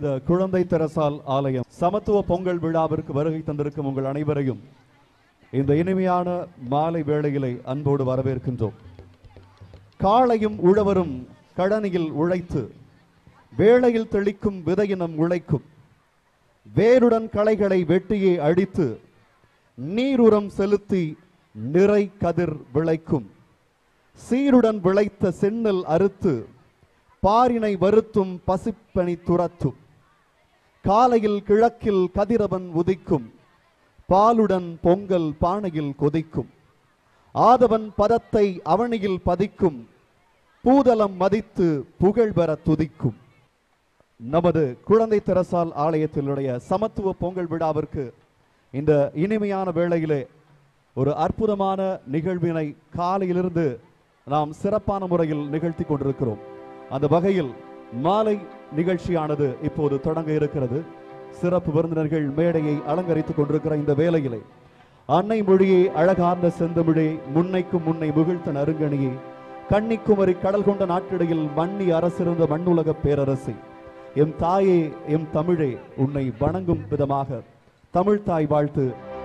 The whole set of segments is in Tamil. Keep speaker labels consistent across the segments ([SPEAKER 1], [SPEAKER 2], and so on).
[SPEAKER 1] புனித குழந்தை தெரசால் ஆலயம் சமத்துவ பொங்கல் விழாவிற்கு வருகை தந்திருக்கும் உங்கள் அனைவரையும் இந்த இனிமையான மாலை வேளையிலே அன்போடு வரவேற்கின்றோம் காளையும் உழவரும் கழனியில் உழைத்து வேளையில் தெளிக்கும் விதையினம் உழைக்கும் வேருடன் களைகளை வெட்டியே அடித்து நீருரம் செலுத்தி நிறை கதிர் விளைக்கும் சீருடன் விளைத்த சென்னல் அறுத்து பாரினை வருத்தும் பசிப்பனி துரத்தும் காலையில் கிழக்கில் கதிரவன் உதிக்கும் பாலுடன் பொங்கல் பானையில் கொதிக்கும் ஆதவன் பதத்தை அவனியில் பதிக்கும் பூதலம் மதித்து புகழ் பெற துதிக்கும் நமது குழந்தை தெரசால் ஆலயத்தினுடைய சமத்துவ பொங்கல் விழாவிற்கு இந்த இனிமையான வேளையிலே ஒரு அற்புதமான நிகழ்வினை காலையிலிருந்து நாம் சிறப்பான முறையில் நிகழ்த்தி கொண்டிருக்கிறோம் அந்த வகையில் மாலை நிகழ்ச்சியானது இப்போது தொடங்க இருக்கிறது சிறப்பு விருந்தினர்கள் மேடையை அலங்கரித்துக் கொண்டிருக்கிற இந்த வேளையிலே அன்னை மொழியே அழகார்ந்த செந்தமிழே முன்னைக்கும் முன்னை முகிழ்த்த நறுங்கணியே கன்னிக்குமரி கடல் கொண்ட நாட்டிடையில் மன்னி அரசிருந்த மண்ணுலக பேரரசி எம் தாயே எம் தமிழே உன்னை வணங்கும் விதமாக தமிழ் தாய் வாழ்த்து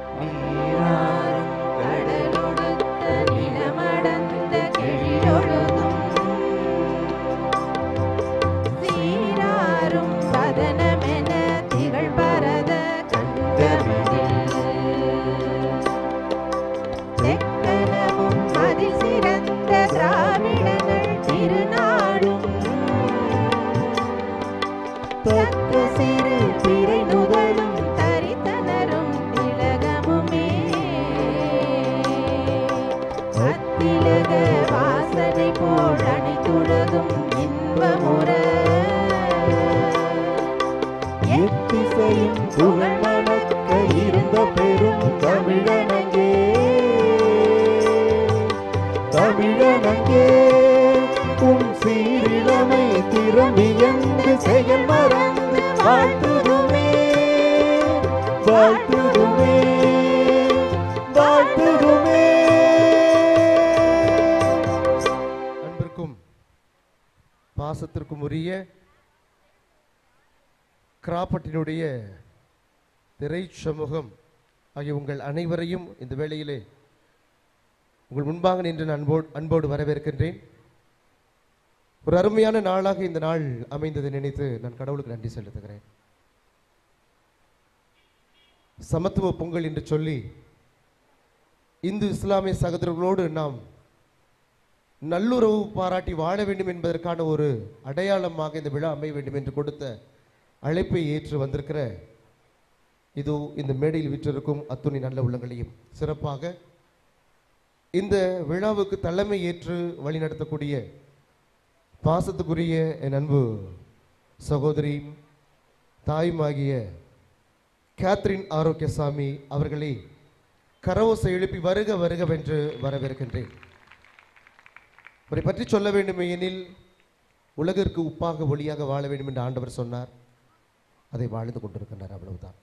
[SPEAKER 2] கடலொடுத்த நிலமடந்த கெழிலொழுகும் சீராரும் பதனமென திகழ் பரத கண்டமிழில் தெக்கனமும் அதில் சிறந்த திராவிடங்கள் திருநாடும் தக்க சிறு பிறை நுதலும் தரித்தனரும் திலகமுமே அத்திலக வாசனை போல் அனைத்துலகும் இன்பமுற
[SPEAKER 1] எத்திசையும் புகழ் மணக்க இருந்த பெரும் தமிழனங்கே தமிழனங்கே உன் சீரிழமை திறமியங்கு செயல் மறந்து வாழ்த்துதுமே வாழ்த்துதுமே வாழ்த்துதுமே
[SPEAKER 3] அன்பிற்கும் பாசத்திற்கும் உரிய கிராப்பட்டினுடைய திரை சமூகம் ஆகிய உங்கள் அனைவரையும் இந்த வேளையிலே உங்கள் முன்பாக நின்று நான் அன்போடு அன்போடு வரவேற்கின்றேன் ஒரு அருமையான நாளாக இந்த நாள் அமைந்ததை நினைத்து நான் கடவுளுக்கு நன்றி செலுத்துகிறேன் சமத்துவ பொங்கல் என்று சொல்லி இந்து இஸ்லாமிய சகோதரர்களோடு நாம் நல்லுறவு பாராட்டி வாழ வேண்டும் என்பதற்கான ஒரு அடையாளமாக இந்த விழா அமைய வேண்டும் என்று கொடுத்த அழைப்பை ஏற்று வந்திருக்கிற இதோ இந்த மேடையில் விற்றிருக்கும் அத்துணை நல்ல உள்ளங்களையும் சிறப்பாக இந்த விழாவுக்கு தலைமை ஏற்று வழிநடத்தக்கூடிய பாசத்துக்குரிய என் அன்பு சகோதரி தாயுமாகிய கேத்ரின் ஆரோக்கியசாமி அவர்களை கரவோசை எழுப்பி வருக வருகவென்று வரவேற்கின்றேன் அவரை பற்றி சொல்ல வேண்டும் எனில் உலகிற்கு உப்பாக ஒளியாக வாழ வேண்டும் என்று ஆண்டவர் சொன்னார் அதை வாழ்ந்து கொண்டிருக்கின்றார் அவ்வளவுதான்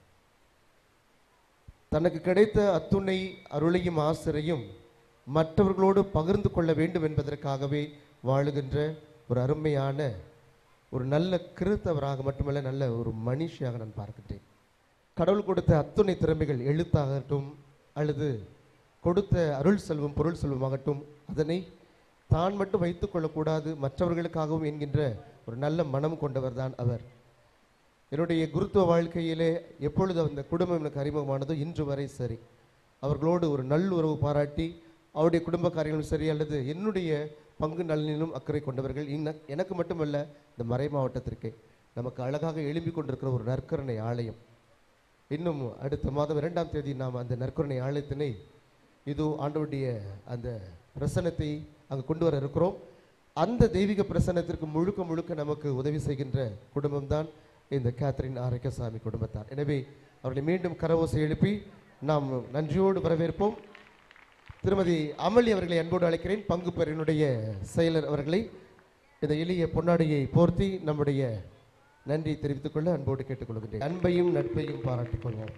[SPEAKER 3] தனக்கு கிடைத்த அத்துணை அருளையும் ஆசிரையும் மற்றவர்களோடு பகிர்ந்து கொள்ள வேண்டும் என்பதற்காகவே வாழுகின்ற ஒரு அருமையான ஒரு நல்ல கிறித்தவராக மட்டுமல்ல நல்ல ஒரு மனுஷியாக நான் பார்க்கின்றேன் கடவுள் கொடுத்த அத்துணை திறமைகள் எழுத்தாகட்டும் அல்லது கொடுத்த அருள் செல்வம் பொருள் செல்வமாகட்டும் அதனை தான் மட்டும் வைத்துக் கொள்ளக்கூடாது மற்றவர்களுக்காகவும் என்கின்ற ஒரு நல்ல மனம் கொண்டவர் தான் அவர் என்னுடைய குருத்துவ வாழ்க்கையிலே எப்பொழுது அந்த குடும்பம் எனக்கு அறிமுகமானதோ இன்று வரை சரி அவர்களோடு ஒரு நல்லுறவு பாராட்டி அவருடைய குடும்ப காரியங்களும் சரி அல்லது என்னுடைய பங்கு நலனிலும் அக்கறை கொண்டவர்கள் இன்ன எனக்கு மட்டுமல்ல இந்த மறை மாவட்டத்திற்கே நமக்கு அழகாக எழும்பிக் கொண்டிருக்கிற ஒரு நற்கருணை ஆலயம் இன்னும் அடுத்த மாதம் இரண்டாம் தேதி நாம் அந்த நற்கருணை ஆலயத்தினை இது ஆண்டவருடைய அந்த பிரசன்னத்தை அங்கு கொண்டு வர இருக்கிறோம் அந்த தெய்வீக பிரசன்னத்திற்கு முழுக்க முழுக்க நமக்கு உதவி செய்கின்ற குடும்பம்தான் இந்த கேத்ரின் ஆரோக்கியசாமி குடும்பத்தார் எனவே அவர்களை மீண்டும் கரவோசை எழுப்பி நாம் நன்றியோடு வரவேற்போம் திருமதி அமளி அவர்களை அன்போடு அழைக்கிறேன் பங்கு பெறினுடைய செயலர் அவர்களை இந்த எளிய பொன்னாடியை போர்த்தி நம்முடைய நன்றி தெரிவித்துக் கொள்ள அன்போடு கேட்டுக்கொள்கின்றேன் அன்பையும் நட்பையும் பாராட்டிக் கொள்வோம்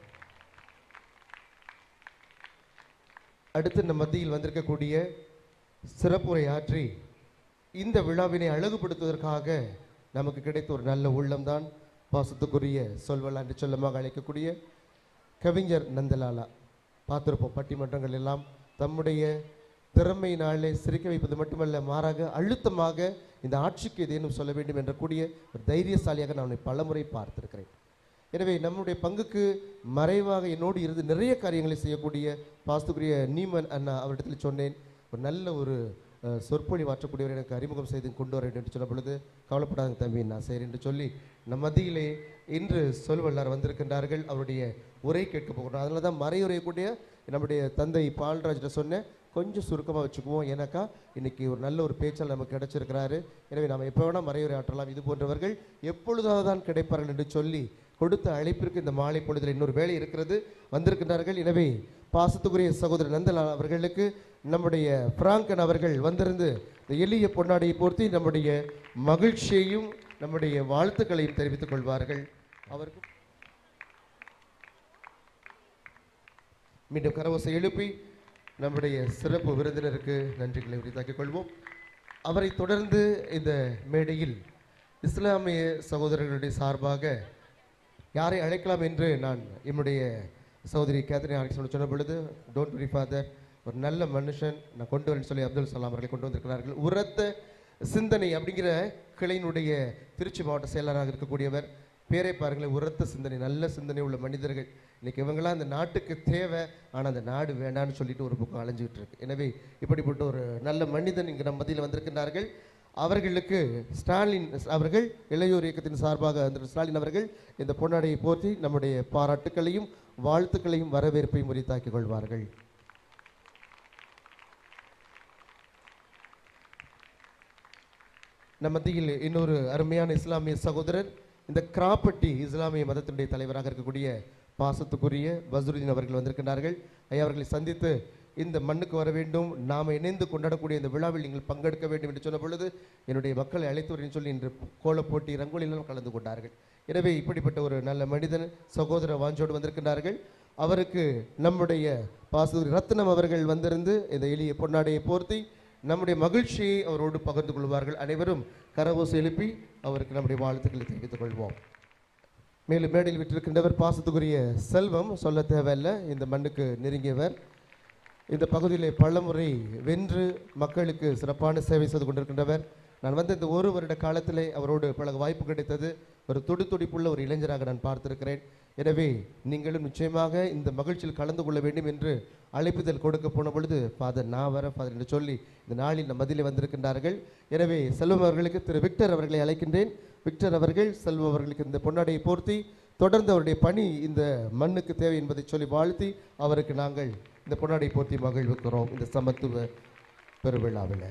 [SPEAKER 3] அடுத்து நம் மத்தியில் வந்திருக்கக்கூடிய சிறப்புரை ஆற்றி இந்த விழாவினை அழகுபடுத்துவதற்காக நமக்கு கிடைத்த ஒரு நல்ல உள்ளம்தான் பாசத்துக்குரிய சொல்வலா என்று சொல்லமாக அழைக்கக்கூடிய கவிஞர் நந்தலாலா பார்த்திருப்போம் பட்டிமன்றங்கள் எல்லாம் தம்முடைய திறமையினாலே சிரிக்க வைப்பது மட்டுமல்ல மாறாக அழுத்தமாக இந்த ஆட்சிக்கு ஏதேனும் சொல்ல வேண்டும் என்ற கூடிய ஒரு தைரியசாலியாக நான் அவனை பலமுறை பார்த்திருக்கிறேன் எனவே நம்முடைய பங்குக்கு மறைவாக என்னோடு இருந்து நிறைய காரியங்களை செய்யக்கூடிய பாஸ்துக்குரிய நீமன் அண்ணா அவரிடத்தில் சொன்னேன் ஒரு நல்ல ஒரு அஹ், சொற்பொழிவாற்றக்கூடியவர் எனக்கு அறிமுகம் செய்து கொண்டு வர வேண்டும் என்று சொன்ன பொழுது கவலைப்படாத தம்பி நான் செய்கிறேன் என்று சொல்லி நம் மத்தியிலே இன்று சொல்வல்லார் வந்திருக்கின்றார்கள் அவருடைய உரை கேட்க போகிறோம் அதனால தான் மறையுரையக்கூடிய நம்முடைய தந்தை பால்ராஜ்கிட்ட சொன்னேன் கொஞ்சம் சுருக்கமாக வச்சுக்குவோம் ஏன்னாக்கா இன்னைக்கு ஒரு நல்ல ஒரு பேச்சாளர் நமக்கு கிடைச்சிருக்கிறாரு எனவே நாம் எப்போ வேணால் மறையுரை ஆற்றலாம் இது போன்றவர்கள் எப்பொழுதாவது தான் கிடைப்பார்கள் என்று சொல்லி கொடுத்த அழைப்பிற்கு இந்த மாலை பொழுதில் இன்னொரு வேலை இருக்கிறது வந்திருக்கின்றார்கள் எனவே பாசத்துக்குரிய சகோதரர் நந்தலால் அவர்களுக்கு நம்முடைய பிராங்கன் அவர்கள் வந்திருந்து இந்த எளிய பொன்னாடியை போர்த்தி நம்முடைய மகிழ்ச்சியையும் நம்முடைய வாழ்த்துக்களையும் தெரிவித்துக் கொள்வார்கள் அவருக்கு மீண்டும் கரவசை எழுப்பி நம்முடைய சிறப்பு விருந்தினருக்கு நன்றிகளை உரித்தாக்கிக் கொள்வோம் அவரை தொடர்ந்து இந்த மேடையில் இஸ்லாமிய சகோதரர்களுடைய சார்பாக யாரை அழைக்கலாம் என்று நான் என்னுடைய சகோதரி கேத்ரின் ஆரிக்சன் சொன்ன பொழுது டோன்ட் வரி ஃபாதர் ஒரு நல்ல மனுஷன் நான் கொண்டு வரேன்னு சொல்லி அப்துல் சலாம் அவர்களை கொண்டு வந்திருக்கிறார்கள் உரத்த சிந்தனை அப்படிங்கிற கிளையினுடைய திருச்சி மாவட்ட செயலராக இருக்கக்கூடியவர் பேரை பாருங்களேன் உரத்த சிந்தனை நல்ல சிந்தனை உள்ள மனிதர்கள் இன்னைக்கு இவங்களாம் அந்த நாட்டுக்கு தேவை ஆனால் அந்த நாடு வேண்டாம்னு சொல்லிட்டு ஒரு பக்கம் அலைஞ்சிக்கிட்டு இருக்கு எனவே இப்படிப்பட்ட ஒரு நல்ல மனிதன் இங்கே நம்ம மத்தியில் வந்திருக்கின்றார்கள் அவர்களுக்கு ஸ்டாலின் அவர்கள் இளையோர் இயக்கத்தின் சார்பாக அந்த ஸ்டாலின் அவர்கள் இந்த பொன்னாடையை போற்றி நம்முடைய பாராட்டுக்களையும் வாழ்த்துக்களையும் வரவேற்பையும் உரித்தாக்கிக் கொள்வார்கள் நம் மத்தியில் இன்னொரு அருமையான இஸ்லாமிய சகோதரர் இந்த கிராப்பட்டி இஸ்லாமிய மதத்தினுடைய தலைவராக இருக்கக்கூடிய பாசத்துக்குரிய பஸ்ருதீன் அவர்கள் வந்திருக்கின்றார்கள் ஐயா அவர்களை சந்தித்து இந்த மண்ணுக்கு வர வேண்டும் நாம் இணைந்து கொண்டாடக்கூடிய இந்த விழாவில் நீங்கள் பங்கெடுக்க வேண்டும் என்று சொன்ன பொழுது என்னுடைய மக்களை அழைத்து வரேன் சொல்லி இன்று கோலப் போட்டி ரங்கோலியிலும் கலந்து கொண்டார்கள் எனவே இப்படிப்பட்ட ஒரு நல்ல மனிதன் சகோதர வாஞ்சோடு வந்திருக்கின்றார்கள் அவருக்கு நம்முடைய பாசூர் ரத்னம் அவர்கள் வந்திருந்து இந்த எளிய பொன்னாடையை போர்த்தி நம்முடைய மகிழ்ச்சியை அவரோடு பகிர்ந்து கொள்வார்கள் அனைவரும் கரவோசை எழுப்பி அவருக்கு நம்முடைய வாழ்த்துக்களை தெரிவித்துக் கொள்வோம் மேலும் மேடையில் விட்டிருக்கின்றவர் பாசத்துக்குரிய செல்வம் சொல்ல தேவையில்லை இந்த மண்ணுக்கு நெருங்கியவர் இந்த பகுதியிலே பலமுறை வென்று மக்களுக்கு சிறப்பான சேவை செய்து கொண்டிருக்கின்றவர் நான் வந்து இந்த ஒரு வருட காலத்திலே அவரோடு பழக வாய்ப்பு கிடைத்தது ஒரு துடி துடிப்புள்ள ஒரு இளைஞராக நான் பார்த்திருக்கிறேன் எனவே நீங்களும் நிச்சயமாக இந்த மகிழ்ச்சியில் கலந்து கொள்ள வேண்டும் என்று அழைப்புதல் கொடுக்க போன பொழுது ஃபாதர் நான் வர ஃபாதர் என்று சொல்லி இந்த நாளில் நம் மதியிலே வந்திருக்கின்றார்கள் எனவே செல்வம் அவர்களுக்கு திரு விக்டர் அவர்களை அழைக்கின்றேன் விக்டர் அவர்கள் செல்வம் அவர்களுக்கு இந்த பொன்னாடையை போர்த்தி தொடர்ந்து அவருடைய பணி இந்த மண்ணுக்கு தேவை என்பதை சொல்லி வாழ்த்தி அவருக்கு நாங்கள் இந்த பொன்னாடை போர்த்தி மகிழ்வுக்கிறோம் இந்த சமத்துவ பெருவிழாவில்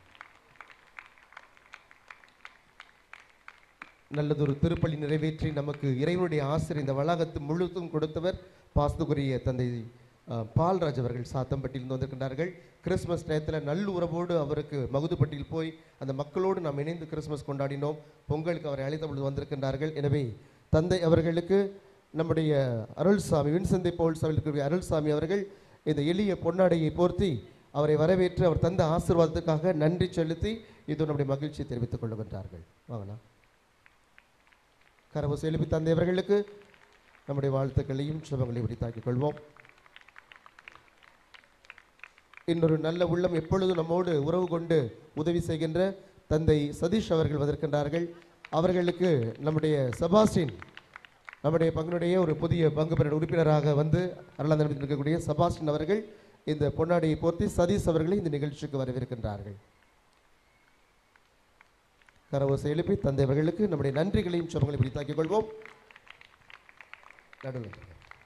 [SPEAKER 3] நல்லதொரு திருப்பலி நிறைவேற்றி நமக்கு இறைவனுடைய ஆசிரியர் இந்த வளாகத்து முழுதும் கொடுத்தவர் பாஸ்துக்குரிய தந்தை அஹ், பால்ராஜ் அவர்கள் சாத்தம்பட்டியிலிருந்து வந்திருக்கின்றார்கள் கிறிஸ்மஸ் நேரத்தில் நல்லுறவோடு அவருக்கு மகுதுப்பட்டியில் போய் அந்த மக்களோடு நாம் இணைந்து கிறிஸ்மஸ் கொண்டாடினோம் பொங்கலுக்கு அவரை அழைத்த பொழுது வந்திருக்கின்றார்கள் எனவே தந்தை அவர்களுக்கு நம்முடைய அருள்சாமி வின்சந்தை போல் சபையில் இருக்கக்கூடிய அருள்சாமி அவர்கள் இந்த எளிய பொன்னாடையை போர்த்தி அவரை வரவேற்று அவர் தந்த ஆசீர்வாதத்துக்காக நன்றி செலுத்தி இது நம்முடைய மகிழ்ச்சியை தெரிவித்துக் கொள்ளுகின்றார்கள் வாங்கண்ணா கரவு செலுப்பி தந்தையவர்களுக்கு நம்முடைய வாழ்த்துக்களையும் சுபங்களையும் உரித்தாக்கிக் கொள்வோம் இன்னொரு நல்ல உள்ளம் எப்பொழுதும் நம்மோடு உறவு கொண்டு உதவி செய்கின்ற தந்தை சதீஷ் அவர்கள் வந்திருக்கின்றார்கள் அவர்களுக்கு நம்முடைய செபாஸ்டின் நம்முடைய பங்கினுடைய ஒரு புதிய பங்கு பெற உறுப்பினராக வந்து அருளாந்தனத்தில் இருக்கக்கூடிய செபாஸ்டின் அவர்கள் இந்த பொன்னாடியை போர்த்தி சதீஷ் அவர்களை இந்த நிகழ்ச்சிக்கு வரவேற்கின்றார்கள் கரவோசை எழுப்பி தந்தை அவர்களுக்கு நம்முடைய நன்றிகளையும் சுபங்களையும் பிடித்தாக்கிக் கொள்வோம் நடுவில்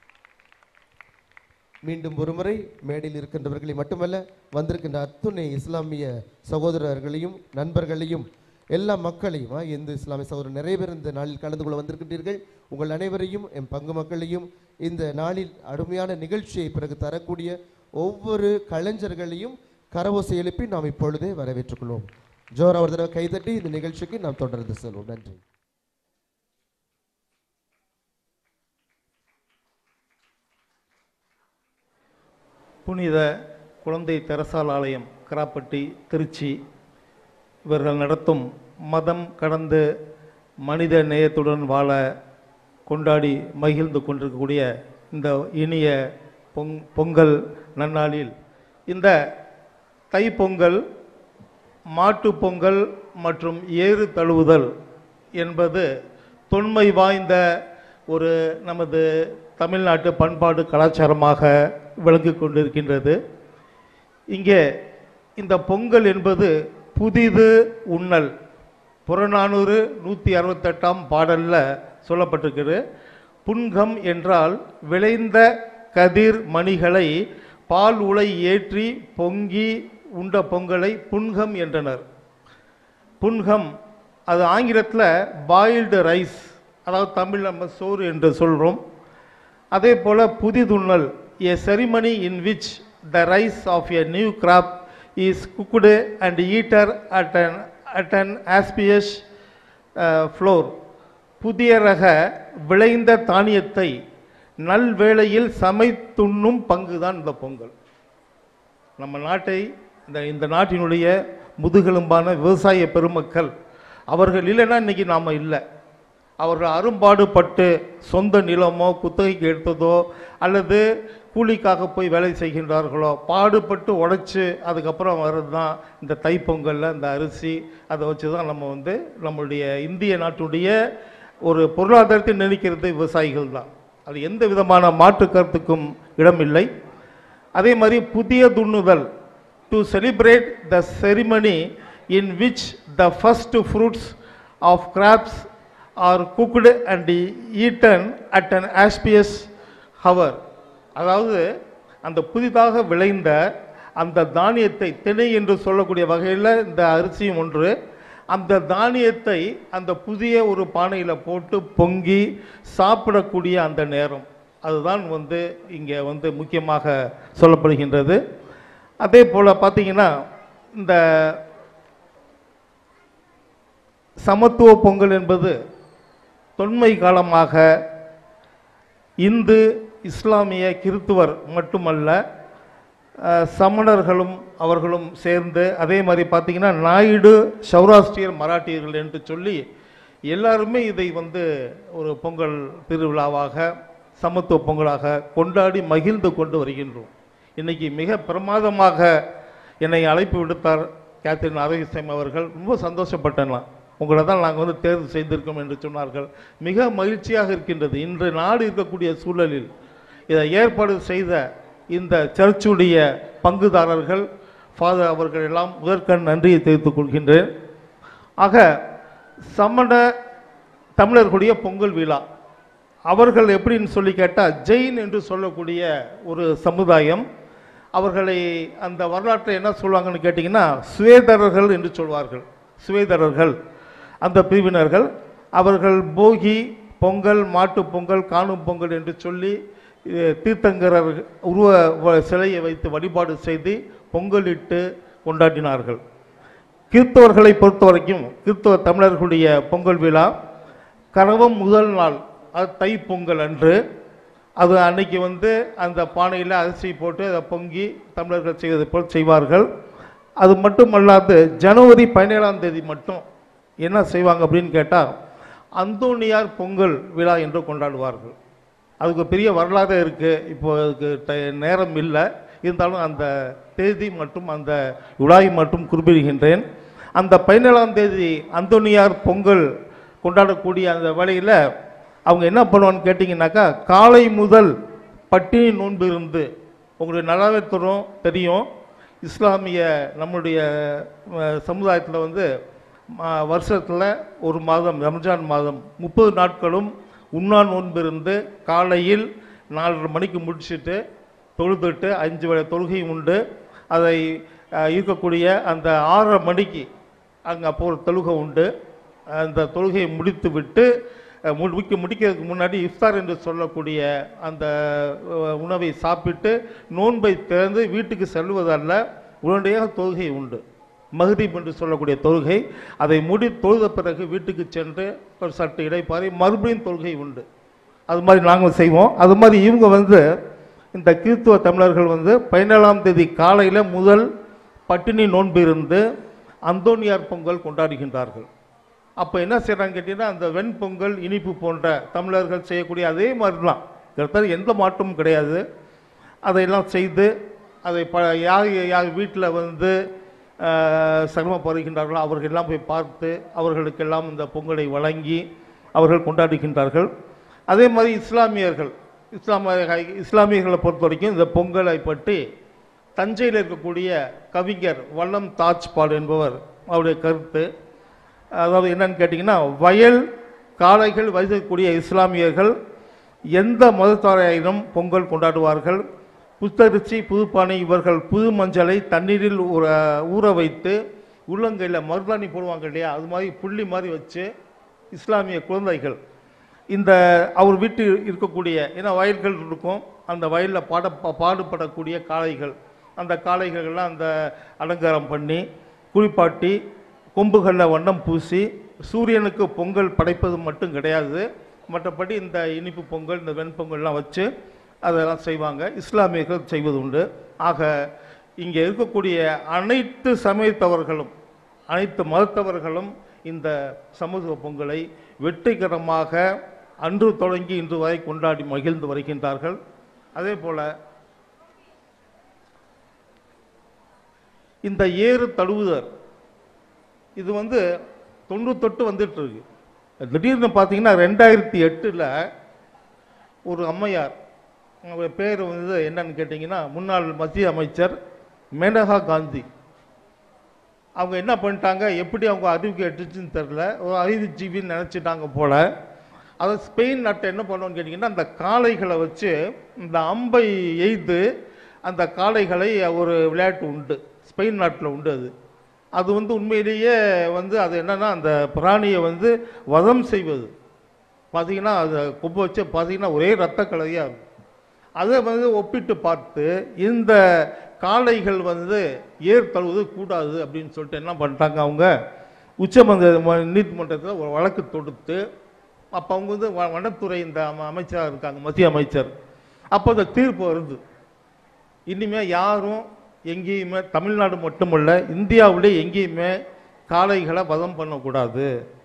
[SPEAKER 3] மீண்டும் ஒருமுறை மேடையில் இருக்கின்றவர்களை மட்டுமல்ல வந்திருக்கின்ற அத்துணை இஸ்லாமிய சகோதரர்களையும் நண்பர்களையும் எல்லா மக்களையும் ஆ, இந்து இஸ்லாமிய சகோதரர் நிறைய பேர் இந்த நாளில் கலந்து கொள்ள வந்திருக்கின்றீர்கள் உங்கள் அனைவரையும் என் பங்கு மக்களையும் இந்த நாளில் அருமையான நிகழ்ச்சியை பிறகு தரக்கூடிய ஒவ்வொரு கலைஞர்களையும் கரவோசை எழுப்பி நாம் இப்பொழுதே வரவேற்றுக் கொள்வோம் ஜோரா ஒரு தடவை கைதட்டி இந்த நிகழ்ச்சிக்கு நாம் தொடர்ந்து செல்வோம் நன்றி
[SPEAKER 4] புனித குழந்தை தெரசால் ஆலயம் கிராப்பட்டி திருச்சி இவர்கள் நடத்தும் மதம் கடந்து மனித நேயத்துடன் வாழ கொண்டாடி மகிழ்ந்து கொண்டிருக்கக்கூடிய இந்த இனிய பொங் பொங்கல் நன்னாளில் இந்த தைப்பொங்கல் மாட்டுப் பொங்கல் மற்றும் ஏறு தழுவுதல் என்பது தொன்மை வாய்ந்த ஒரு நமது தமிழ்நாட்டு பண்பாடு கலாச்சாரமாக விளங்கி கொண்டிருக்கின்றது இங்கே இந்த பொங்கல் என்பது புதிது உண்ணல் புறநானூறு நூற்றி அறுபத்தெட்டாம் பாடலில் சொல்லப்பட்டிருக்கிறது புன்கம் என்றால் விளைந்த கதிர் மணிகளை பால் உலை ஏற்றி பொங்கி உண்ட பொங்கலை புன்கம் என்றனர் புன்கம் அது ஆங்கிலத்தில் பாயில்டு ரைஸ் அதாவது தமிழ் நம்ம சோறு என்று சொல்கிறோம் அதே போல் புதிதுண்ணல் a ceremony in which the rice of a new crop is cooked and eaten at an, at an auspicious uh, floor புதிய ரக விளைந்த தானியத்தை நல்வேளையில் சமைத்துண்ணும் பங்குதான் இந்த பொங்கல் நம்ம நாட்டை இந்த இந்த நாட்டினுடைய முதுகெலும்பான விவசாய பெருமக்கள் அவர்கள் இல்லைன்னா இன்னைக்கு நாம் இல்லை அவர்கள் அரும்பாடுபட்டு சொந்த நிலமோ குத்தகைக்கு எடுத்ததோ அல்லது கூலிக்காக போய் வேலை செய்கின்றார்களோ பாடுபட்டு உழைச்சி அதுக்கப்புறம் வர்றது தான் இந்த தைப்பொங்கலில் இந்த அரிசி அதை வச்சு தான் நம்ம வந்து நம்மளுடைய இந்திய நாட்டுடைய ஒரு பொருளாதாரத்தை நினைக்கிறது விவசாயிகள் தான் அது எந்த விதமான மாற்று கருத்துக்கும் இடமில்லை அதே மாதிரி புதிய துண்ணுதல் to celebrate the ceremony in which the first fruits of crops are cooked and eaten at an auspicious hour அதாவது அந்த புதிதாக விளைந்த அந்த தானியத்தை திணை என்று சொல்லக்கூடிய வகையில் இந்த அரிசியும் ஒன்று அந்த தானியத்தை அந்த புதிய ஒரு பானையில் போட்டு பொங்கி சாப்பிடக்கூடிய அந்த நேரம் அதுதான் வந்து இங்கே வந்து முக்கியமாக சொல்லப்படுகின்றது அதே போல் பார்த்தீங்கன்னா இந்த சமத்துவ பொங்கல் என்பது தொன்மை காலமாக இந்து இஸ்லாமிய கிறித்துவர் மட்டுமல்ல அஹ், சமணர்களும் அவர்களும் சேர்ந்து அதே மாதிரி பார்த்தீங்கன்னா நாயுடு சௌராஷ்டிரியர் மராட்டியர்கள் என்று சொல்லி எல்லாருமே இதை வந்து ஒரு பொங்கல் திருவிழாவாக சமத்துவ பொங்கலாக கொண்டாடி மகிழ்ந்து கொண்டு வருகின்றோம் இன்னைக்கு மிக பிரமாதமாக என்னை அழைப்பு விடுத்தார் கேத்ரின் ஆரோக்கியசாமி அவர்கள் ரொம்ப சந்தோஷப்பட்டேன் நான். உங்களை தான் நாங்கள் வந்து தேர்வு செய்திருக்கோம் என்று சொன்னார்கள் மிக மகிழ்ச்சியாக இருக்கின்றது இன்று நாடு இருக்கக்கூடிய சூழலில் இதை ஏற்பாடு செய்த இந்த சர்ச்சுடைய பங்குதாரர்கள் ஃபாதர் அவர்கள் எல்லாம் முதற்கண் நன்றியை தெரிவித்துக் கொள்கின்றேன் ஆக சமண தமிழர்களுடைய பொங்கல் விழா அவர்கள் எப்படின்னு சொல்லி கேட்டால் ஜெயின் என்று சொல்லக்கூடிய ஒரு சமுதாயம் அவர்களை அந்த வரலாற்றை என்ன சொல்லுவாங்கன்னு கேட்டிங்கன்னா சுவேதரர்கள் என்று சொல்வார்கள் சுவேதரர்கள் அந்த பிரிவினர்கள் அவர்கள் போகி பொங்கல் மாட்டுப் பொங்கல் காணும் பொங்கல் என்று சொல்லி அஹ், தீர்த்தங்கரர் உருவ வ- சிலையை வைத்து வழிபாடு செய்து பொங்கலிட்டு கொண்டாடினார்கள் கிறிஸ்தவர்களை பொறுத்த வரைக்கும் கிறிஸ்தவ தமிழர்களுடைய பொங்கல் விழா கரவம் முதல் நாள் அது தை பொங்கல் அன்று அது அன்னைக்கு வந்து அந்த பானையில் அரிசி போட்டு அதை பொங்கி தமிழர்கள் செய்வதை போல் செய்வார்கள் அது மட்டுமல்லாது ஜனவரி பதினேழாம் தேதி மட்டும் என்ன செய்வாங்க அப்படின்னு கேட்டால் அந்தோனியார் பொங்கல் விழா என்று கொண்டாடுவார்கள் அதுக்கு பெரிய வரலாறு இருக்குது இப்போ அதுக்கு ட- நேரம் இல்லை இருந்தாலும் அந்த தேதி மற்றும் அந்த விழாவை மட்டும் குறிப்பிடுகின்றேன் அந்த பதினேழாம் தேதி அந்தோனியார் பொங்கல் கொண்டாடக்கூடிய அந்த வேளையில் அவங்க என்ன பண்ணுவான்னு கேட்டிங்கனாக்கா காலை முதல் பட்டினி நோன்பு இருந்து உங்களுடைய நல்லாவே தரும் தெரியும் இஸ்லாமிய நம்முடைய சமுதாயத்தில் வந்து வருஷத்தில் ஒரு மாதம் ரம்ஜான் மாதம் முப்பது நாட்களும் உண்ணா நோன்பு இருந்து காலையில் நாலரை மணிக்கு முடிச்சுட்டு தொழுதுட்டு அஞ்சு வேளை தொழுகை உண்டு அதை அஹ், இருக்கக்கூடிய அந்த ஆறரை மணிக்கு அங்கே அப்போ ஒரு தொழுகை உண்டு அந்த தொழுகையை முடித்து விட்டு அஹ், முடிக்க முடிக்கிறதுக்கு முன்னாடி இஃப்தார் என்று சொல்லக்கூடிய அந்த அஹ், உணவை சாப்பிட்டு நோன்பை திறந்து வீட்டுக்கு செல்வதல்ல உடனடியாக தொழுகை உண்டு மஹ்ரிப் என்று சொல்லக்கூடிய தொழுகை அதை முடி தொழுத பிறகு வீட்டுக்கு சென்று ஒரு சற்று இடைப்பாறை மறுபடியும் தொழுகை உண்டு அது மாதிரி நாங்கள் செய்வோம் அது மாதிரி இவங்க வந்து இந்த கிறித்துவ தமிழர்கள் வந்து பதினேழாம் தேதி காலையில் முதல் பட்டினி நோன்பு இருந்து அந்தோனியார் பொங்கல் கொண்டாடுகின்றார்கள் அப்போ என்ன செய்கிறாங்க கேட்டிங்கன்னா அந்த வெண்பொங்கல் இனிப்பு போன்ற தமிழர்கள் செய்யக்கூடிய அதே மாதிரி தான் கிட்டத்தட்ட எந்த மாற்றமும் கிடையாது அதையெல்லாம் செய்து அதை ப யார் யார் வீட்டில் வந்து ஆஹ், சிரமப்படுகின்றார்களோ அவர்களெல்லாம் போய் பார்த்து அவர்களுக்கெல்லாம் இந்த பொங்கலை வழங்கி அவர்கள் கொண்டாடுகின்றார்கள் அதே மாதிரி இஸ்லாமியர்கள் இஸ்லாமிய இஸ்லாமியர்களை பொறுத்த வரைக்கும் இந்த பொங்கலை பற்றி தஞ்சையில் இருக்கக்கூடிய கவிஞர் வல்லம் தாஜ்பால் என்பவர் அவருடைய கருத்து அதாவது என்னன்னு கேட்டிங்கன்னா வயல் காளைகள் வைக்கக்கூடிய இஸ்லாமியர்கள் எந்த மதத்தாரையிலும் பொங்கல் கொண்டாடுவார்கள் புத்தரிசி புதுப்பானை இவர்கள் புது மஞ்சளை தண்ணீரில் ஊற ஊற வைத்து உள்ளங்கையில் மருதாணி போடுவாங்க இல்லையா அது மாதிரி புள்ளி மாதிரி வச்சு இஸ்லாமிய குழந்தைகள் இந்த அவர் வீட்டு இருக்கக்கூடிய ஏன்னா வயல்கள் இருக்கும் அந்த வயலில் பாட பா- பாடுபடக்கூடிய காளைகள் அந்த காளைகள்லாம் அந்த அலங்காரம் பண்ணி குளிப்பாட்டி கொம்புகளில் வண்ணம் பூசி சூரியனுக்கு பொங்கல் படைப்பது மட்டும் கிடையாது மற்றபடி இந்த இனிப்பு பொங்கல் இந்த வெண்பொங்கல்லாம் வச்சு அதெல்லாம் செய்வாங்க இஸ்லாமியர்கள் செய்வது உண்டு ஆக இங்கே இருக்கக்கூடிய அனைத்து சமயத்தவர்களும் அனைத்து மதத்தவர்களும் இந்த சமூக பொங்கலை வெற்றிகரமாக அன்று தொடங்கி இன்று வரை கொண்டாடி மகிழ்ந்து வருகின்றார்கள் அதே போல இந்த ஏறு தழுவுதல் இது வந்து தொண்ணூத்தொட்டு வந்துட்டு இருக்கு திடீர்னு பார்த்தீங்கன்னா ரெண்டாயிரத்தி எட்டில் ஒரு அம்மையார் அவங்க பேர் வந்து என்னன்னு கேட்டிங்கன்னா முன்னாள் மத்திய அமைச்சர் மேனகா காந்தி அவங்க என்ன பண்ணிட்டாங்க எப்படி அவங்க அறிவுக்கு எட்டுச்சுன்னு தெரில ஒரு அறிவுஜீவின்னு நினச்சிட்டாங்க போல அதை ஸ்பெயின் நாட்டை என்ன பண்ணுவோன்னு கேட்டிங்கன்னா அந்த காளைகளை வச்சு இந்த அம்பை எய்து அந்த காளைகளை ஒரு விளையாட்டு உண்டு ஸ்பெயின் நாட்டில் உண்டு அது அது வந்து உண்மையிலேயே வந்து அது என்னன்னா அந்த பிராணியை வந்து வதம் செய்வது பார்த்தீங்கன்னா அதை கொம்பு வச்சு பார்த்தீங்கன்னா ஒரே ரத்த கலரியாக இருக்கும் அதை வந்து ஒப்பிட்டு பார்த்து இந்த காளைகள் வந்து ஏர் தழுவது கூடாது அப்படின்னு சொல்லிட்டு என்ன பண்ணிட்டாங்க அவங்க உச்சமந்த ம- நீதிமன்றத்தில் ஒரு வழக்கு தொடுத்து அப்போ அவங்க வந்து வ- வனத்துறை இந்த அம- அமைச்சராக இருக்காங்க மத்திய அமைச்சர் அப்போ அந்த தீர்ப்பு வருது இனிமே யாரும் எங்கேயுமே தமிழ்நாடு மட்டுமல்ல இந்தியாவிலே எங்கேயுமே காளைகளை வதம் பண்ணக்கூடாது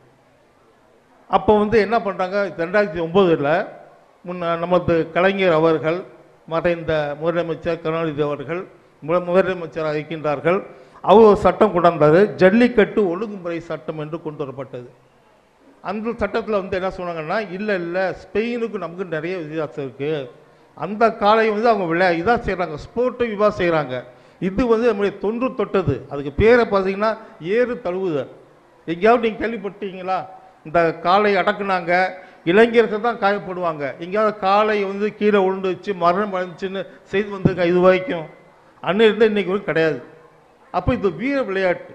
[SPEAKER 4] அப்போ வந்து என்ன பண்ணுறாங்க ரெண்டாயிரத்தி ஒம்போதில் முன்ன நமது கலைஞர் அவர்கள் மறைந்த முதலமைச்சர் கருணாநிதி அவர்கள் மு- முதலமைச்சராக இருக்கின்றார்கள் அவர் ஒரு சட்டம் கொண்டாந்தார் ஜல்லிக்கட்டு ஒழுங்குமுறை சட்டம் என்று கொண்டு வரப்பட்டது அந்த சட்டத்தில் வந்து என்ன சொன்னாங்கன்னா இல்லை இல்லை ஸ்பெயினுக்கு நமக்கு நிறைய வித்தியாசம் இருக்குது அந்த காலை வந்து அவங்க விளையா இதாக செய்கிறாங்க ஸ்போர்ட்டும் இதாக செய்கிறாங்க இது வந்து நம்முடைய தொன்று தொட்டது அதுக்கு பேரை பார்த்தீங்கன்னா ஏறு தழுவுதல் எங்கேயாவது நீங்கள் கேள்விப்பட்டீங்களா இந்த காலை அடக்குனாங்க இளைஞர்கள் தான் காயப்படுவாங்க எங்கேயாவது காலை வந்து கீழே உழுந்து வச்சு மரணம் அடைஞ்சுன்னு செய்து வந்திருக்கா இது வரைக்கும் அன்னையிலிருந்து இருந்து இன்னைக்கு வரைக்கும் கிடையாது அப்போ இது வீர விளையாட்டு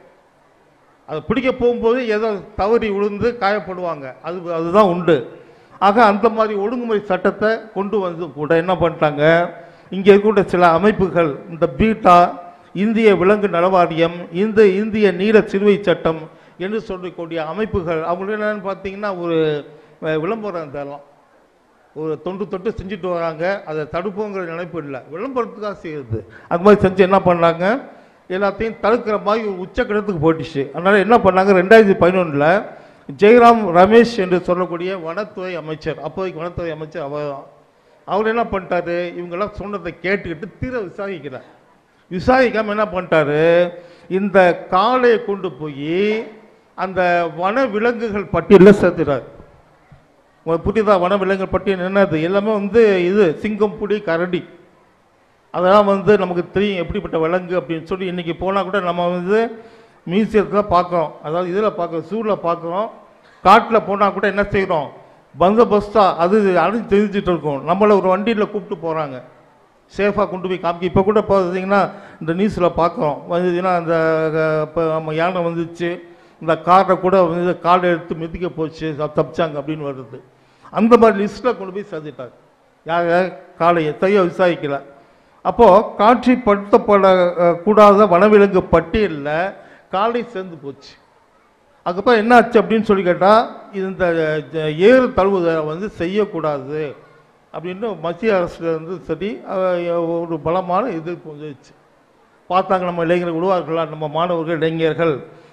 [SPEAKER 4] அது பிடிக்க போகும்போது ஏதோ தவறி விழுந்து காயப்படுவாங்க அது அதுதான் உண்டு ஆக அந்த மாதிரி ஒழுங்குமுறை சட்டத்தை கொண்டு வந்து கூட என்ன பண்ணிட்டாங்க இங்கே இருக்கக்கூடிய சில அமைப்புகள் இந்த பீட்டா இந்திய விலங்கு நலவாரியம் இந்த இந்திய நீல சிறுவை சட்டம் என்று சொல்லக்கூடிய அமைப்புகள் அவங்களுக்கு என்னன்னு பார்த்தீங்கன்னா ஒரு அஹ், விளம்பரம் தரலாம் ஒரு தொண்டு தொட்டு செஞ்சுட்டு வராங்க அதை தடுப்போங்கிற நினைப்பு இல்லை விளம்பரத்துக்காக செய்யுது அது மாதிரி செஞ்சு என்ன பண்ணாங்க எல்லாத்தையும் தடுக்கிற மாதிரி ஒரு உச்சக்கட்டத்துக்கு போட்டுச்சு அதனால் என்ன பண்ணாங்க ரெண்டாயிரத்தி பதினொன்றில் ஜெயராம் ரமேஷ் என்று சொல்லக்கூடிய வனத்துறை அமைச்சர் அப்போதைக்கு வனத்துறை அமைச்சர் அவர் தான். அவர் என்ன பண்ணிட்டாரு இவங்கெல்லாம் சொன்னதை கேட்டுக்கிட்டு தீர விசாரிக்கிறார் விசாரிக்காமல் என்ன பண்ணிட்டாரு இந்த காளையை கொண்டு போய் அந்த வன விலங்குகள் பட்டியலில் சேர்த்துறாரு உங்களுக்கு புரியுதா வன விலங்குகள் பட்டியல் என்னது எல்லாமே வந்து இது சிங்கம் புலி கரடி அதெல்லாம் வந்து நமக்கு தெரியும் எப்படிப்பட்ட விலங்கு அப்படின்னு சொல்லி இன்றைக்கி போனால் கூட நம்ம வந்து மியூசியத்தில் பார்க்குறோம் அதாவது இதில் பார்க்குறோம் ஜூவில் பார்க்குறோம் காட்டில் போனால் கூட என்ன செய்கிறோம் பந்தோபஸ்தாக அது அழிஞ்சு தெரிஞ்சிட்டு இருக்கோம் நம்மளை ஒரு வண்டியில் கூப்பிட்டு போகிறாங்க சேஃபாக கொண்டு போய் காமிக்க இப்போ கூட பார்த்தீங்கன்னா இந்த நியூஸில் பார்க்குறோம் வந்ததுன்னா அந்த இப்போ நம்ம யானை வந்துச்சு இந்த காரை கூட வந்து காலை எடுத்து மிதிக்க போச்சு தப்~ தப்பிச்சாங்க அப்படின்னு வருது அந்த மாதிரி லிஸ்ட்டில் கொண்டு போய் சேர்த்துட்டாங்க யார் காலை எத்தையோ விசாரிக்கல அப்போது காட்சிப்படுத்தப்பட அஹ், கூடாத வனவிலங்கு பட்டியலில் காலை சேர்ந்து போச்சு அதுக்கப்புறம் என்ன ஆச்சு அப்படின்னு சொல்லி கேட்டால் இந்த ஜ- ஏறு தழுவுதலை வந்து செய்யக்கூடாது அப்படின்னு மத்திய அரசுல இருந்து சரி அஹ், ஒரு பலமான எதிர்ப்பு வந்துச்சு பார்த்தாங்க நம்ம இளைஞர்கள் உருவாக்கலாம் நம்ம மாணவர்கள் இளைஞர்கள்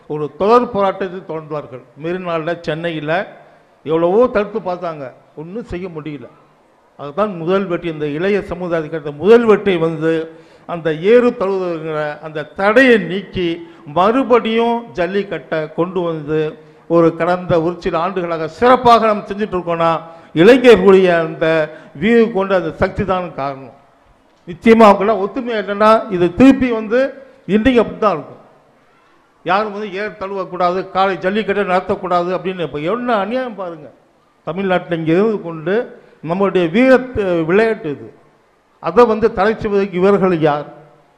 [SPEAKER 4] ஒரு தொடர் போராட்டத்தை தொடர்ந்தார்கள் மெரினாலில் சென்னையில் எவ்வளவோ தடுத்து பார்த்தாங்க ஒன்றும் செய்ய முடியல அதுதான் முதல் வெற்றி இந்த இளைய சமுதாயத்துக்கு கிடைத்த முதல் வெற்றி வந்து அந்த ஏறு தழுவுகிற அந்த தடையை நீக்கி மறுபடியும் ஜல்லிக்கட்டை கொண்டு வந்து ஒரு கடந்த ஒரு சில ஆண்டுகளாக சிறப்பாக நம்ம செஞ்சுட்டு இருக்கோம்னா இளைஞர்களுடைய அந்த வீவு கொண்ட அந்த சக்தி தான் காரணம் நிச்சயமாக அவங்களாம் ஒத்துமையாக இல்லைன்னா இது திருப்பி வந்து இன்றைக்கு அப்படி தான் இருக்கும் யாரும் வந்து ஏர் தழுவக்கூடாது காலை ஜல்லிக்கட்டை நடத்தக்கூடாது அப்படின்னு இப்போ என்ன அநியாயம் பாருங்க தமிழ்நாட்டில் இங்கே இருந்து கொண்டு நம்மளுடைய வீர விளையாட்டு இது அதை வந்து தடை செய்வதற்கு இவர்கள் யார்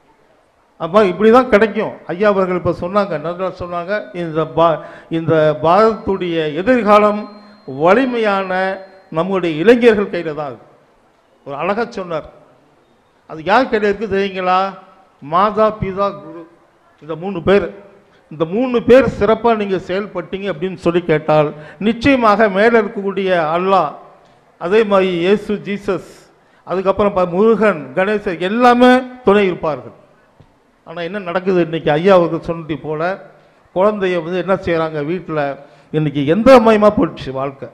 [SPEAKER 4] அப்போ இப்படி தான் கிடைக்கும் ஐயா அவர்கள் இப்போ சொன்னாங்க நல்லா சொன்னாங்க இந்த பா இந்த பாரதத்துடைய எதிர்காலம் வலிமையான நம்முடைய இளைஞர்கள் கையில் தான் இருக்கு ஒரு அழகா சொன்னார் அது யார் கையில் இருக்குது தெரியுங்களா மாதா பிதா குரு இந்த மூணு பேர் இந்த மூணு பேர் சிறப்பாக நீங்கள் செயல்பட்டீங்க அப்படின்னு சொல்லி கேட்டால் நிச்சயமாக மேலே இருக்கக்கூடிய அல்லாஹ் அதே மாதிரி இயேசு ஜீசஸ் அதுக்கப்புறம் பா- முருகன் கணேசர் எல்லாமே துணை இருப்பார்கள் ஆனால் என்ன நடக்குது இன்னைக்கு ஐயா அவர்கள் சொன்னது போல குழந்தைய வந்து என்ன செய்கிறாங்க வீட்டில் இன்னைக்கு எந்த மயமாக போயிடுச்சு வாழ்க்கை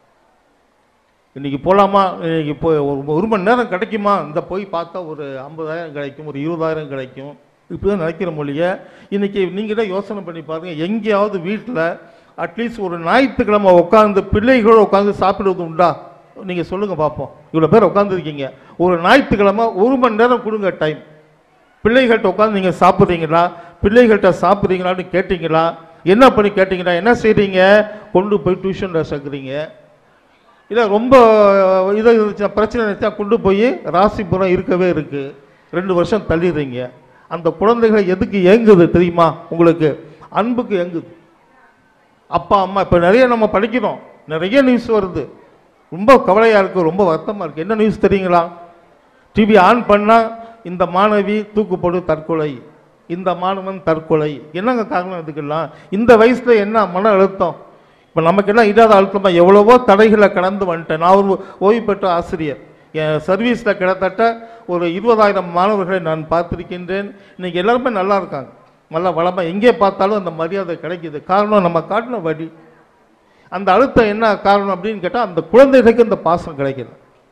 [SPEAKER 4] இன்னைக்கு போகலாமா இன்னைக்கு போய் ஒரு ஒரு மணி நேரம் கிடைக்குமா இந்த போய் பார்த்தா ஒரு ஐம்பதாயிரம் கிடைக்கும் ஒரு இருபதாயிரம் கிடைக்கும் இப்படி தான் நினைக்கிற மொழிய இன்னைக்கு நீங்களே யோசனை பண்ணி பாருங்க எங்கேயாவது வீட்டில் அட்லீஸ்ட் ஒரு ஞாயிற்றுக்கிழமை உட்காந்து பிள்ளைகளோட உட்காந்து சாப்பிடுவது உண்டா நீங்கள் சொல்லுங்கள் பார்ப்போம் இவ்வளோ பேர் உட்காந்துருக்கீங்க ஒரு ஞாயிற்றுக்கிழமை ஒரு மணி நேரம் கொடுங்க டைம் பிள்ளைகள்கிட்ட உட்காந்து நீங்கள் சாப்பிட்றீங்களா பிள்ளைகள்கிட்ட சாப்பிட்றீங்களான்னு கேட்டிங்களா என்ன பண்ணி கேட்டிங்களா என்ன செய்கிறீங்க கொண்டு போய் டியூஷனில் சேர்க்குறீங்க இல்லை ரொம்ப இதை இருந்துச்சுன்னா பிரச்சனை இருந்துச்சா கொண்டு போய் ராசிபுரம் இருக்கவே இருக்குது ரெண்டு வருஷம் தள்ளிடுறீங்க அந்த குழந்தைகளை எதுக்கு ஏங்குது தெரியுமா உங்களுக்கு அன்புக்கு ஏங்குது அப்பா அம்மா இப்போ நிறைய நம்ம படிக்கிறோம் நிறைய நியூஸ் வருது ரொம்ப கவலையாக இருக்குது ரொம்ப வருத்தமாக இருக்குது என்ன நியூஸ் தெரியுங்களா டிவி ஆன் பண்ணால் இந்த மாணவி தூக்குப்போடு தற்கொலை இந்த மாணவன் தற்கொலை என்னங்க காரணம் இதுக்கெல்லாம் இந்த வயசில் என்ன மன அழுத்தம் இப்போ நமக்கெல்லாம் இல்லாத அழுத்தமாக எவ்வளவோ தடைகளை கடந்து வந்துட்டேன் நான் ஒரு ஓய்வு பெற்ற ஆசிரியர் என் சர்வீஸில் கிட்டத்தட்ட ஒரு இருபதாயிரம் மாணவர்களை நான் பார்த்திருக்கின்றேன் இன்னைக்கு எல்லாருமே நல்லா இருக்காங்க நல்லா வளமாக எங்கே பார்த்தாலும் அந்த மரியாதை கிடைக்குது காரணம் நம்ம காட்டின வழி அந்த அழுத்தம் என்ன காரணம் அப்படின்னு கேட்டால் அந்த குழந்தைகளுக்கு இந்த பாசம் கிடைக்கல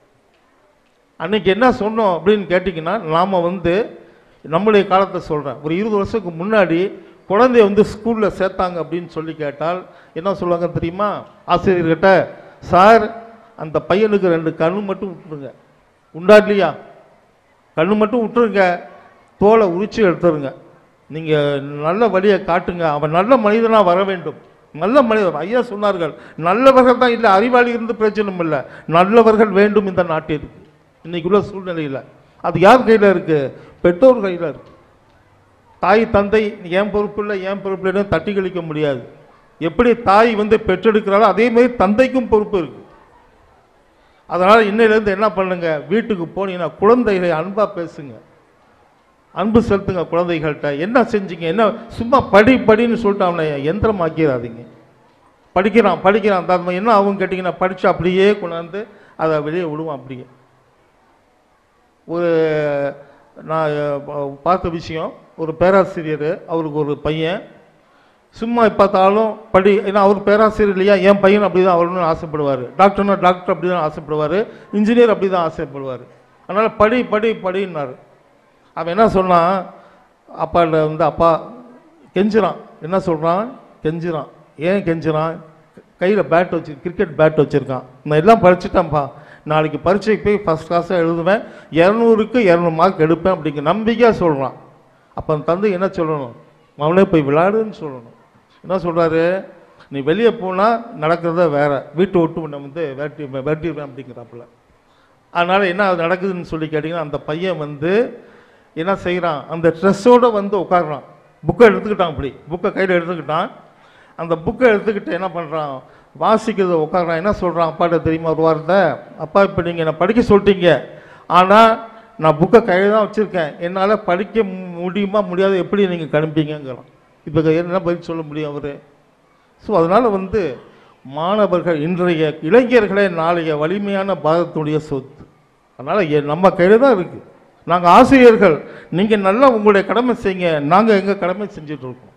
[SPEAKER 4] அன்னைக்கு என்ன சொன்னோம் அப்படின்னு கேட்டிங்கன்னா நாம் வந்து நம்முடைய காலத்தை சொல்கிறேன் ஒரு இருபது வருஷத்துக்கு முன்னாடி குழந்தைய வந்து ஸ்கூலில் சேர்த்தாங்க அப்படின்னு சொல்லி கேட்டால் என்ன சொல்லுவாங்க தெரியுமா ஆசிரியர்கிட்ட சார் அந்த பையனுக்கு ரெண்டு கண்ணு மட்டும் விட்டுருங்க உண்டா இல்லையா கண்ணு மட்டும் விட்டுருங்க தோலை உரிச்சு எடுத்துருங்க நீங்கள் நல்ல வழியை காட்டுங்க அவன் நல்ல மனிதனாக வர வேண்டும் நல்ல மனிதர் ஐயா சொன்னார்கள் நல்லவர்கள் தான் இல்லை அறிவாளி இருந்து பிரச்சனை இல்லை நல்லவர்கள் வேண்டும் இந்த நாட்டிற்கு இன்னைக்கு உள்ள சூழ்நிலையில் அது யார் கையில் இருக்கு பெற்றோர் கையில் இருக்கு தாய் தந்தை ஏன் பொறுப்பு இல்லை ஏன் பொறுப்பு இல்லைன்னு தட்டி கழிக்க முடியாது எப்படி தாய் வந்து பெற்றெடுக்கிறாரோ அதே மாதிரி தந்தைக்கும் பொறுப்பு இருக்கு அதனால் இன்னையிலேருந்து என்ன பண்ணுங்க வீட்டுக்கு போனீங்கன்னா குழந்தைகளை அன்பாக பேசுங்க அன்பு செலுத்துங்க குழந்தைகள்கிட்ட என்ன செஞ்சீங்க என்ன சும்மா படி படின்னு சொல்லிட்டு அவனை எந்திரமாக்கிடாதீங்க படிக்கிறான் படிக்கிறான் அது என்ன ஆகும் கேட்டிங்கன்னா படித்து அப்படியே கொண்டாந்து அதை வெளியே விடுவான் அப்படியே ஒரு நான் பா- பார்த்த விஷயம் ஒரு பேராசிரியர் அவருக்கு ஒரு பையன் சும்மா பார்த்தாலும் படி ஏன்னா அவர் பேராசிரியர் இல்லையா என் பையன் அப்படி தான் அவருன்னு ஆசைப்படுவார் டாக்டர்னா டாக்டர் அப்படி தான் ஆசைப்படுவார் இன்ஜினியர் அப்படி தான் ஆசைப்படுவார் அதனால் படி படி படின்னாரு அவன் என்ன சொன்னான் அப்பாட்ட வந்து அப்பா கெஞ்சுறான் என்ன சொல்கிறான் கெஞ்சுறான் ஏன் கெஞ்சுறான் கையில் பேட் வச்சு கிரிக்கெட் பேட் வச்சுருக்கான் நான் எல்லாம் படிச்சுட்டேன்ப்பா நாளைக்கு பரீட்சைக்கு போய் ஃபஸ்ட் கிளாஸாக எழுதுவேன் இரநூறுக்கு இரநூறு மார்க் எடுப்பேன் அப்படிங்கிற நம்பிக்கையாக சொல்கிறான் அப்போ அந்த தந்தை என்ன சொல்லணும் அவனே போய் விளையாடுன்னு சொல்லணும் என்ன சொல்கிறாரு நீ வெளியே போனால் நடக்கிறத வேற வீட்டை விட்டு உன்னை வந்து வேட்டி வேட்டிடுவேன் அப்படிங்கிறாப்புல அதனால் என்ன நடக்குதுன்னு சொல்லி கேட்டிங்கன்னா அந்த பையன் வந்து என்ன செய்கிறான் அந்த ட்ரெஸ்ஸோடு வந்து உட்காடுறான் புக்கை எடுத்துக்கிட்டான் அப்படி புக்கை கையில் எடுத்துக்கிட்டான் அந்த புக்கை எடுத்துக்கிட்டு என்ன பண்ணுறான் வாசிக்கிறத உட்காடுறான் என்ன சொல்கிறான் அப்பாட்ட தெரியுமா ஒரு வாரத்தை அப்பா இப்போ நீங்கள் என்னை படிக்க சொல்லிட்டீங்க ஆனால் நான் புக்கை கையில் தான் வச்சுருக்கேன் என்னால் படிக்க முடியுமா முடியாது எப்படி நீங்கள் கணிப்பீங்கங்கிறான் இப்போ என்ன பதில் சொல்ல முடியும் அவர் ஸோ அதனால் வந்து மாணவர்கள் இன்றைய இளைஞர்களே நாளைய வலிமையான பாரதத்துடைய சொத்து அதனால் நம்ம கையில் தான் இருக்குது நாங்கள் ஆசிரியர்கள் நீங்கள் நல்லா உங்களுடைய கடமை செய்யுங்க நாங்கள் எங்கள் கடமை செஞ்சுட்டு இருக்கோம்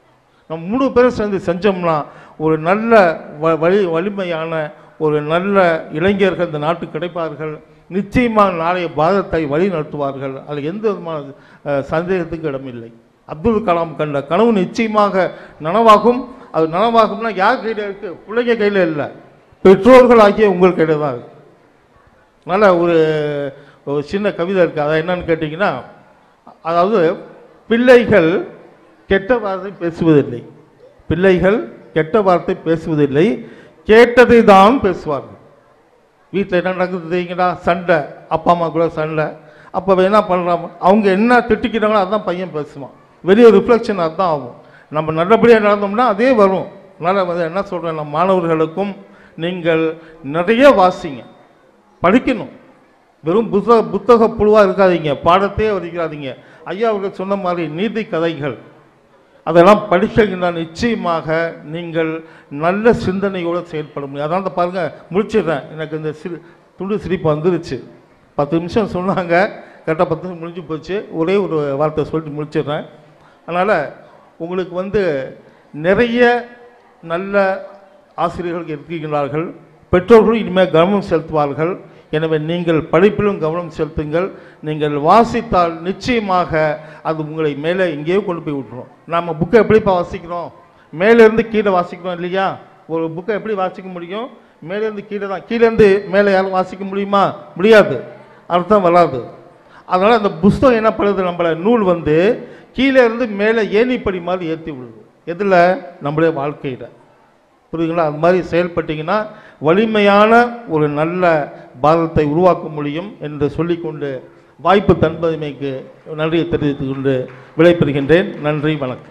[SPEAKER 4] நம்ம மூணு பேரும் சேர்ந்து செஞ்சோம்னா ஒரு நல்ல வ- வலி வலிமையான ஒரு நல்ல இளைஞர்கள் இந்த நாட்டுக்கு கிடைப்பார்கள் நிச்சயமாக நாளைய பாரதத்தை வழி நடத்துவார்கள் அதில் எந்த விதமான அஹ், சந்தேகத்துக்கு இடமில்லை அப்துல் கலாம் கண்ட கனவு நிச்சயமாக நனவாகும் அது நனவாகும்னா யார் கையில் இருக்கு பிள்ளைங்க கையில் இல்லை பெற்றோர்கள் ஆகிய உங்கள் கையில் தான் இருக்கு நல்ல ஒரு ஒரு சின்ன கவிதை இருக்குது அதை என்னன்னு கேட்டிங்கன்னா அதாவது பிள்ளைகள் கெட்ட வார்த்தை பேசுவதில்லை பிள்ளைகள் கெட்ட வார்த்தை பேசுவதில்லை கேட்டதை தான் பேசுவார்கள் வீட்டில் என்ன நடக்குது தெரியுங்களா சண்டை அப்பா அம்மா கூட சண்டை அப்போ என்ன பண்ணுறாங்க அவங்க என்ன திட்டிக்கிறாங்களோ அதான் பையன் பேசுவான் வெளியே ரிஃப்ளெக்ஷன் அதுதான் ஆகும் நம்ம நல்லபடியாக நடந்தோம்னா அதே வரும் அதனால் வந்து என்ன சொல்கிறேன் நம்ம மாணவர்களுக்கும் நீங்கள் நிறைய வாசிங்க படிக்கணும் வெறும் புத்தக புத்தக புழுவாக இருக்காதீங்க பாடத்தையே வதிக்காதீங்க ஐயா அவர்கள் சொன்ன மாதிரி நீதி கதைகள் அதெல்லாம் படிச்சீங்கன்னா நிச்சயமாக நீங்கள் நல்ல சிந்தனையோடு செயல்பட முடியும் அதனால தான் பாருங்கள் முடிச்சிடுறேன் எனக்கு இந்த சிரி துண்டு சிரிப்பு வந்துருச்சு பத்து நிமிஷம் சொன்னாங்க கரெக்டாக பத்து நிமிஷம் முடிஞ்சு போச்சு ஒரே ஒரு வார்த்தை சொல்லிட்டு முடிச்சிடுறேன் அதனால் உங்களுக்கு வந்து நிறைய நல்ல ஆசிரியர்கள் இருக்கிறார்கள் பெற்றோர்களும் இனிமேல் கவனம் செலுத்துவார்கள் எனவே நீங்கள் படிப்பிலும் கவனம் செலுத்துங்கள் நீங்கள் வாசித்தால் நிச்சயமாக அது உங்களை மேலே எங்கேயோ கொண்டு போய் விட்டுரும் நம்ம புக்கை எப்படிப்பா வாசிக்கிறோம் மேலேருந்து கீழே வாசிக்கிறோம் இல்லையா ஒரு புக்கை எப்படி வாசிக்க முடியும் மேலேருந்து கீழே தான் கீழேருந்து மேலே யாரும் வாசிக்க முடியுமா முடியாது அர்த்தம் வராது அதனால் அந்த புஸ்தகம் என்ன பண்ணுது நம்மளை நூல் வந்து கீழே இருந்து மேலே ஏணிப்படி மாதிரி ஏற்றி விடுது எதில் நம்மளுடைய வாழ்க்கையில் புரியுதுங்களா அது மாதிரி செயல்பட்டீங்கன்னா வலிமையான ஒரு நல்ல பாரதத்தை உருவாக்க முடியும் என்று சொல்லிக்கொண்டு வாய்ப்பு தன்பதுமைக்கு நன்றியை தெரிவித்துக் கொண்டு விடைபெறுகின்றேன் நன்றி வணக்கம்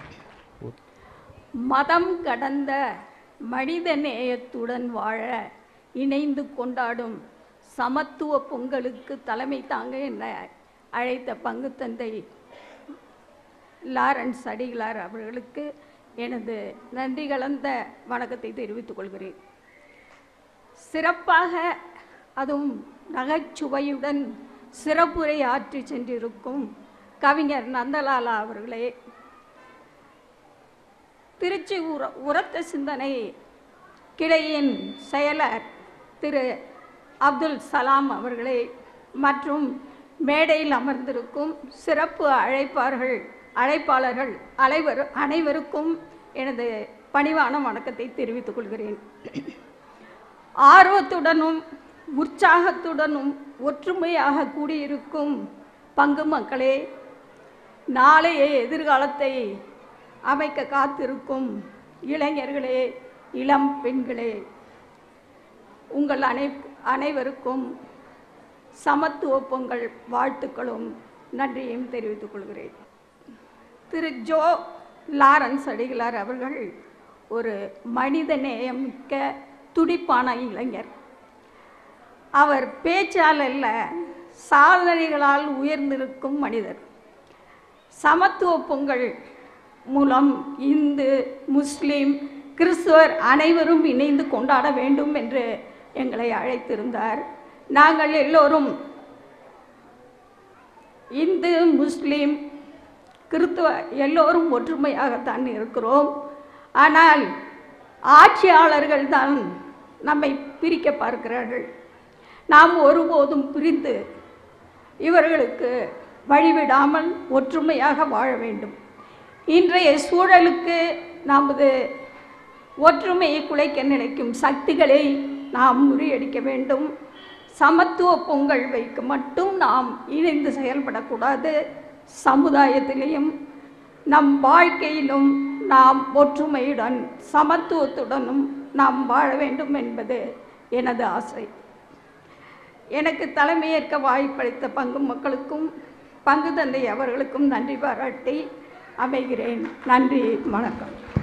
[SPEAKER 5] மதம் கடந்த மனித நேயத்துடன் வாழ இணைந்து கொண்டாடும் சமத்துவ பொங்கலுக்கு தலைமை தாங்க என அழைத்த பங்கு தந்தை லாரன்ஸ் அடிகளார் அவர்களுக்கு எனது நன்றி கலந்த வணக்கத்தை தெரிவித்துக் கொள்கிறேன் சிறப்பாக அதுவும் நகைச்சுவையுடன் சிறப்புரை ஆற்றி சென்றிருக்கும் கவிஞர் நந்தலாலா அவர்களே திருச்சி உர உரத்த சிந்தனை கிளையின் செயலர் திரு அப்துல் சலாம் அவர்களே மற்றும் மேடையில் அமர்ந்திருக்கும் சிறப்பு அழைப்பார்கள் அழைப்பாளர்கள் அனைவர் அனைவருக்கும் எனது பணிவான வணக்கத்தை தெரிவித்துக் கொள்கிறேன் ஆர்வத்துடனும் உற்சாகத்துடனும் ஒற்றுமையாக கூடியிருக்கும் பங்கு மக்களே நாளைய எதிர்காலத்தை அமைக்க காத்திருக்கும் இளைஞர்களே இளம் பெண்களே உங்கள் அனை அனைவருக்கும் சமத்துவ பொங்கல் வாழ்த்துக்களும் நன்றியையும் தெரிவித்துக் கொள்கிறேன் திரு ஜோ லாரன்ஸ் அடிகளார் அவர்கள் ஒரு மனித நேயமிக்க துடிப்பான இளைஞர் அவர் பேச்சால் அல்ல சாதனைகளால் உயர்ந்திருக்கும் மனிதர் சமத்துவ பொங்கல் மூலம் இந்து முஸ்லீம் கிறிஸ்துவர் அனைவரும் இணைந்து கொண்டாட வேண்டும் என்று எங்களை அழைத்திருந்தார் நாங்கள் எல்லோரும் இந்து முஸ்லீம் கிறிஸ்துவ எல்லோரும் ஒற்றுமையாகத்தான் இருக்கிறோம் ஆனால் ஆட்சியாளர்கள் தான் நம்மை பிரிக்க பார்க்கிறார்கள் நாம் ஒருபோதும் பிரிந்து இவர்களுக்கு வழிவிடாமல் ஒற்றுமையாக வாழ வேண்டும் இன்றைய சூழலுக்கு நமது ஒற்றுமையை குலைக்க நினைக்கும் சக்திகளை நாம் முறியடிக்க வேண்டும் சமத்துவ பொங்கல் வைக்க மட்டும் நாம் இணைந்து செயல்படக்கூடாது சமுதாயத்திலையும் நம் வாழ்க்கையிலும் நாம் ஒற்றுமையுடன் சமத்துவத்துடனும் நாம் வாழ வேண்டும் என்பது எனது ஆசை எனக்கு தலைமையேற்க வாய்ப்பளித்த பங்கு மக்களுக்கும் பங்கு தந்தை அவர்களுக்கும் நன்றி பாராட்டி அமைகிறேன் நன்றி வணக்கம்